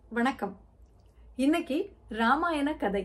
வணக்கம் இன்னைக்கு ராமாயண கதை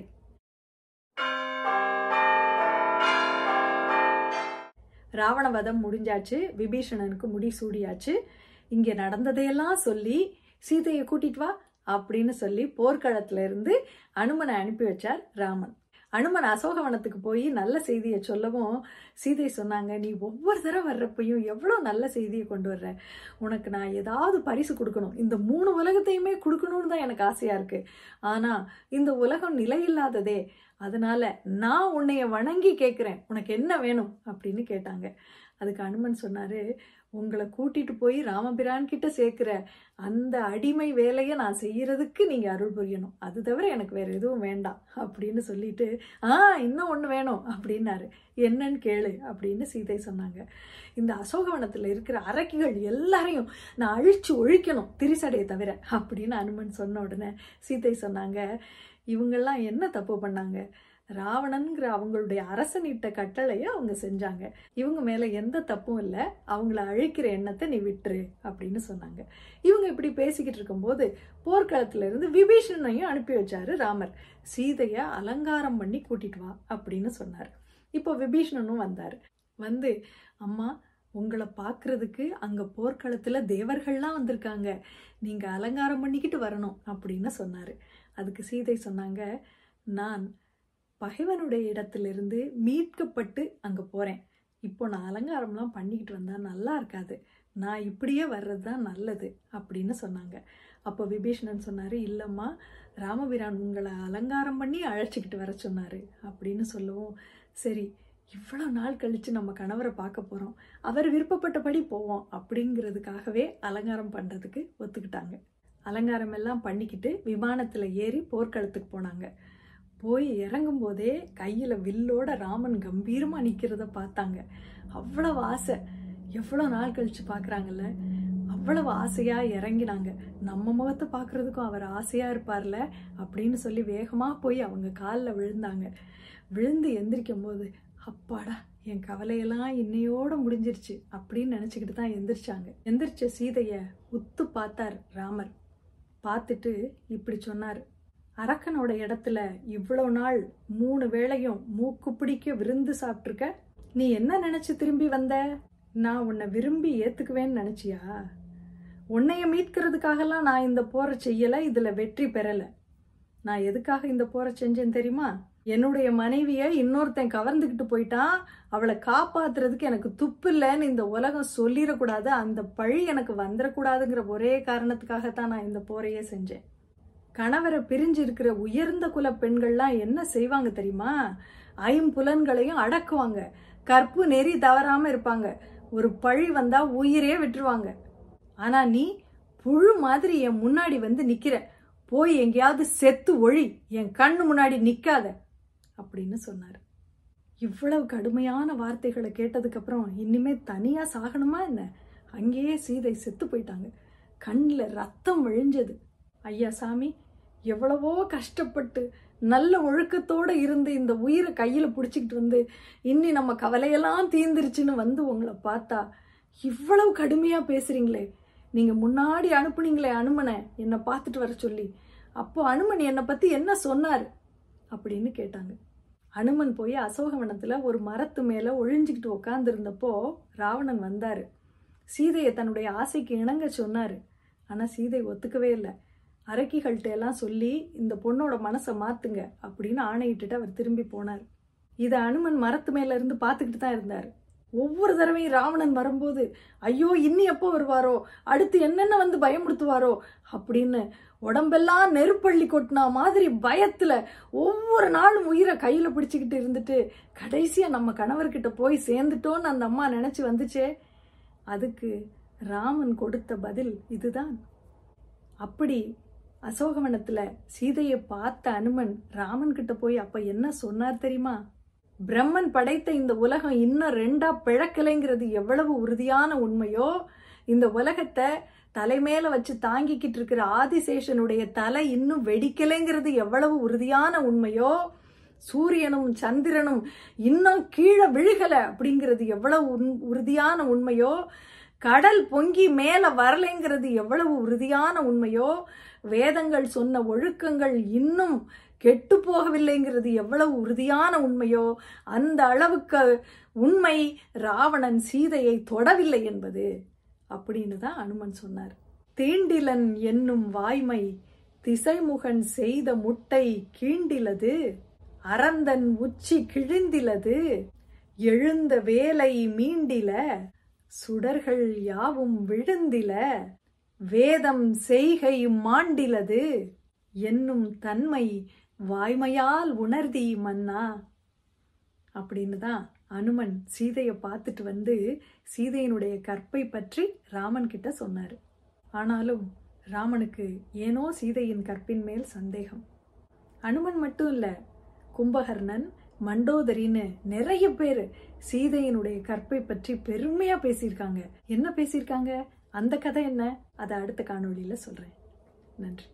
ராவணவதம் முடிஞ்சாச்சு விபீஷணனுக்கு முடி சூடியாச்சு இங்க நடந்ததையெல்லாம் சொல்லி சீதையை கூட்டிட்டு வா அப்படின்னு சொல்லி போர்க்களத்துல இருந்து அனுமனை அனுப்பி வச்சார் ராமன் அனுமன் அசோகவனத்துக்கு போய் நல்ல செய்தியை சொல்லவும் சீதை சொன்னாங்க நீ ஒவ்வொரு தடவை வர்றப்பையும் எவ்வளோ நல்ல செய்தியை கொண்டு வர்ற உனக்கு நான் ஏதாவது பரிசு கொடுக்கணும் இந்த மூணு உலகத்தையுமே கொடுக்கணும்னு தான் எனக்கு ஆசையா இருக்கு ஆனா இந்த உலகம் நிலையில்லாததே அதனால நான் உன்னைய வணங்கி கேட்குறேன் உனக்கு என்ன வேணும் அப்படின்னு கேட்டாங்க அதுக்கு அனுமன் சொன்னாரு உங்களை கூட்டிட்டு போய் ராமபிரான் கிட்ட சேர்க்கிற அந்த அடிமை வேலையை நான் செய்யறதுக்கு நீங்க அருள் புரியணும் அது தவிர எனக்கு வேற எதுவும் வேண்டாம் அப்படின்னு சொல்லிட்டு ஆ இன்னும் ஒன்று வேணும் அப்படின்னாரு என்னன்னு கேளு அப்படின்னு சீதை சொன்னாங்க இந்த அசோகவனத்தில் இருக்கிற அரக்கிகள் எல்லாரையும் நான் அழிச்சு ஒழிக்கணும் திரிசடையை தவிர அப்படின்னு அனுமன் சொன்ன உடனே சீதை சொன்னாங்க இவங்கெல்லாம் என்ன தப்பு பண்ணாங்க ராவணன்கிற அவங்களுடைய அரசனிட்ட கட்டளையை அவங்க செஞ்சாங்க இவங்க மேல எந்த தப்பும் இல்லை அவங்கள அழிக்கிற எண்ணத்தை நீ விட்டுரு அப்படின்னு சொன்னாங்க இவங்க இப்படி பேசிக்கிட்டு இருக்கும்போது போர்க்களத்துல இருந்து விபீஷணனையும் அனுப்பி வச்சாரு ராமர் சீதைய அலங்காரம் பண்ணி கூட்டிட்டு வா அப்படின்னு சொன்னார் இப்போ விபீஷணனும் வந்தார் வந்து அம்மா உங்களை பார்க்கறதுக்கு அங்க போர்க்களத்துல தேவர்கள்லாம் வந்திருக்காங்க நீங்க அலங்காரம் பண்ணிக்கிட்டு வரணும் அப்படின்னு சொன்னாரு அதுக்கு சீதை சொன்னாங்க நான் பகைவனுடைய இடத்திலிருந்து மீட்கப்பட்டு அங்க போறேன் இப்போ நான் அலங்காரம்லாம் பண்ணிக்கிட்டு வந்தா நல்லா இருக்காது நான் இப்படியே வர்றது தான் நல்லது அப்படின்னு சொன்னாங்க அப்போ விபீஷணன் சொன்னாரு இல்லம்மா ராமபிரான் உங்களை அலங்காரம் பண்ணி அழைச்சிக்கிட்டு வர சொன்னாரு அப்படின்னு சொல்லவும் சரி இவ்வளோ நாள் கழிச்சு நம்ம கணவரை பார்க்க போறோம் அவர் விருப்பப்பட்டபடி போவோம் அப்படிங்கிறதுக்காகவே அலங்காரம் பண்றதுக்கு ஒத்துக்கிட்டாங்க அலங்காரம் எல்லாம் பண்ணிக்கிட்டு விமானத்துல ஏறி போர்க்களத்துக்கு போனாங்க போய் இறங்கும் போதே கையில வில்லோட ராமன் கம்பீரமா நிக்கிறத பார்த்தாங்க அவ்வளவு ஆசை எவ்வளவு நாள் கழிச்சு பாக்குறாங்கல்ல அவ்வளவு ஆசையா இறங்கினாங்க நம்ம முகத்தை பார்க்கறதுக்கும் அவர் ஆசையா இருப்பார்ல அப்படின்னு சொல்லி வேகமா போய் அவங்க காலில் விழுந்தாங்க விழுந்து எந்திரிக்கும் போது அப்பாடா என் கவலையெல்லாம் இன்னையோட முடிஞ்சிருச்சு அப்படின்னு நினைச்சுக்கிட்டு தான் எந்திரிச்சாங்க எந்திரிச்ச சீதைய உத்து பார்த்தார் ராமர் பார்த்துட்டு இப்படி சொன்னார் அரக்கனோட இடத்துல இவ்வளோ நாள் மூணு வேளையும் மூக்கு பிடிக்க விருந்து சாப்பிட்ருக்க நீ என்ன நினைச்சு திரும்பி வந்த நான் உன்னை விரும்பி ஏத்துக்குவேன்னு நினைச்சியா உன்னைய மீட்கிறதுக்காகலாம் நான் இந்த போரை செய்யல இதுல வெற்றி பெறல நான் எதுக்காக இந்த போரை செஞ்சேன் தெரியுமா என்னுடைய மனைவிய இன்னொருத்தன் கவர்ந்துக்கிட்டு போயிட்டான் அவளை காப்பாத்துறதுக்கு எனக்கு துப்பு இல்லைன்னு இந்த உலகம் சொல்லிடக்கூடாது அந்த பழி எனக்கு வந்துடக்கூடாதுங்கிற ஒரே காரணத்துக்காகத்தான் நான் இந்த போரையே செஞ்சேன் கணவரை பிரிஞ்சு இருக்கிற உயர்ந்த குல பெண்கள்லாம் என்ன செய்வாங்க தெரியுமா ஐம்புலன்களையும் அடக்குவாங்க கற்பு நெறி தவறாம இருப்பாங்க ஒரு பழி வந்தா உயிரே விட்டுருவாங்க ஆனா நீ புழு மாதிரி என் முன்னாடி வந்து நிக்கிற போய் எங்கேயாவது செத்து ஒழி என் கண்ணு முன்னாடி நிக்காத அப்படின்னு சொன்னாரு இவ்வளவு கடுமையான வார்த்தைகளை கேட்டதுக்கு அப்புறம் இனிமே தனியா சாகணுமா என்ன அங்கேயே சீதை செத்து போயிட்டாங்க கண்ணில் ரத்தம் விழிஞ்சது ஐயா சாமி எவ்வளவோ கஷ்டப்பட்டு நல்ல ஒழுக்கத்தோட இருந்து இந்த உயிரை கையில பிடிச்சிக்கிட்டு வந்து இன்னி நம்ம கவலையெல்லாம் தீந்துருச்சுன்னு வந்து உங்களை பார்த்தா இவ்வளவு கடுமையா பேசுறீங்களே நீங்க முன்னாடி அனுப்புனீங்களே அனுமனை என்னை பார்த்துட்டு வர சொல்லி அப்போ அனுமன் என்னை பத்தி என்ன சொன்னார் அப்படின்னு கேட்டாங்க அனுமன் போய் அசோகவனத்துல ஒரு மரத்து மேல ஒழிஞ்சுக்கிட்டு உட்காந்துருந்தப்போ ராவணன் வந்தாரு சீதையை தன்னுடைய ஆசைக்கு இணங்க சொன்னாரு ஆனா சீதை ஒத்துக்கவே இல்லை அரக்கிகள்கிட்ட எல்லாம் சொல்லி இந்த பொண்ணோட மனசை மாத்துங்க அப்படின்னு ஆணையிட்டுட்டு அவர் திரும்பி போனார் இதை அனுமன் மரத்து மேல இருந்து பார்த்துக்கிட்டு தான் இருந்தார் ஒவ்வொரு தடவையும் ராவணன் வரும்போது ஐயோ இன்னி எப்போ வருவாரோ அடுத்து என்னென்ன வந்து பயமுடுத்துவாரோ அப்படின்னு உடம்பெல்லாம் நெருப்பள்ளி கொட்டினா மாதிரி பயத்துல ஒவ்வொரு நாளும் உயிரை கையில பிடிச்சுக்கிட்டு இருந்துட்டு கடைசியா நம்ம கணவர்கிட்ட போய் சேர்ந்துட்டோன்னு அந்த அம்மா நினைச்சு வந்துச்சே அதுக்கு ராமன் கொடுத்த பதில் இதுதான் அப்படி அசோகவனத்துல சீதையை பார்த்த அனுமன் ராமன் கிட்ட போய் அப்ப என்ன சொன்னார் தெரியுமா பிரம்மன் படைத்த இந்த உலகம் இன்னும் ரெண்டா பிழக்கலைங்கிறது எவ்வளவு உறுதியான உண்மையோ இந்த உலகத்தை தலைமேல வச்சு தாங்கிக்கிட்டு இருக்கிற ஆதிசேஷனுடைய தலை இன்னும் வெடிக்கலைங்கிறது எவ்வளவு உறுதியான உண்மையோ சூரியனும் சந்திரனும் இன்னும் கீழே விழுகல அப்படிங்கிறது எவ்வளவு உண்- உறுதியான உண்மையோ கடல் பொங்கி மேல வரலைங்கிறது எவ்வளவு உறுதியான உண்மையோ வேதங்கள் சொன்ன ஒழுக்கங்கள் இன்னும் கெட்டு போகவில்லைங்கிறது எவ்வளவு உறுதியான உண்மையோ அந்த அளவுக்கு உண்மை ராவணன் சீதையை தொடவில்லை என்பது அப்படின்னு தான் அனுமன் சொன்னார் தீண்டிலன் என்னும் வாய்மை திசைமுகன் செய்த முட்டை கீண்டிலது அறந்தன் உச்சி கிழிந்திலது எழுந்த வேலை மீண்டில சுடர்கள் யாவும் விழுந்தில வேதம் செய்கை மாண்டிலது என்னும் தன்மை வாய்மையால் உணர்தி மன்னா அப்படின்னு தான் அனுமன் சீதையை பார்த்துட்டு வந்து சீதையினுடைய கற்பை பற்றி ராமன் கிட்ட சொன்னாரு ஆனாலும் ராமனுக்கு ஏனோ சீதையின் கற்பின் மேல் சந்தேகம் அனுமன் மட்டும் இல்ல கும்பகர்ணன் மண்டோதரின்னு நிறைய பேர் சீதையினுடைய கற்பை பற்றி பெருமையா பேசியிருக்காங்க என்ன பேசியிருக்காங்க அந்த கதை என்ன அதை அடுத்த காணொளியில சொல்றேன் நன்றி